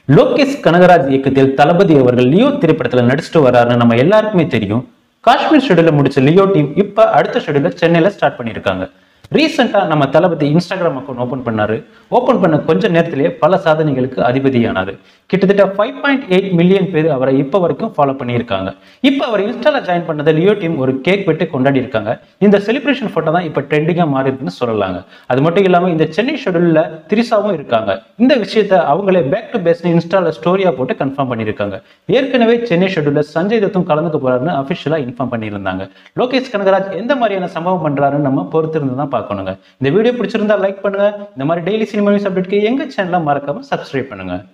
லோகேஷ் கனகராஜ் இயக்கத்தில் தளபதி அவர்கள் லியோ திரைப்படத்துல நடிச்சுட்டு வர்றாருன்னு நம்ம எல்லாருக்குமே தெரியும் காஷ்மீர் ஷெடியூல முடிச்ச லியோ டீம் இப்ப அடுத்த ஷெடியூல சென்னையில ஸ்டார்ட் பண்ணியிருக்காங்க ரீசெண்டா நம்ம தளபதி இன்ஸ்டாகிராம் அக்கௌண்ட் ஓபன் பண்ணாரு ஓபன் பண்ண கொஞ்ச நேரத்திலேயே பல சாதனைகளுக்கு அதிபதியானாரு கிட்டத்தட்ட ஃபைவ் பாயிண்ட் எயிட் மில்லியன் பேர் அவரை இப்போ வரைக்கும் ஃபாலோ பண்ணியிருக்காங்க இப்போ அவர் இன்ஸ்டால ஜாயின் பண்ணதை லியோ டீம் ஒரு கேக் வெட்டி கொண்டாடி இருக்காங்க இந்த செலிப்ரேஷன் போட்டோ தான் இப்போ ட்ரெண்டிங்கா மாறி இருக்குன்னு சொல்லலாங்க அது மட்டும் இல்லாம இந்த சென்னை ஷெடியூல்ல திரிசாவும் இருக்காங்க இந்த விஷயத்த அவங்களே பேக் டு பேஸ்ட் இன்ஸ்டால ஸ்டோரியா போட்டு கன்ஃபார்ம் பண்ணியிருக்காங்க ஏற்கனவே சென்னை ஷெடியூல்ல சஞ்சய் தத்தும் கலந்துக்க போறாருன்னு அபிஷியலா இன்ஃபார்ம் பண்ணியிருந்தாங்க லோகேஷ் கனகராஜ் எந்த மாதிரியான சம்பவம் பண்றாருன்னு நம்ம பொறுத்திருந்து தான் பார்க்கணுங்க இந்த வீடியோ பிடிச்சிருந்தா லைக் பண்ணுங்க இந்த மாதிரி டெய்லி சினிமா நியூஸ் அப்டேட்க்கு எங்க சேனலை மறக்காம சப்ஸ்கிரைப் பண்ணுங்க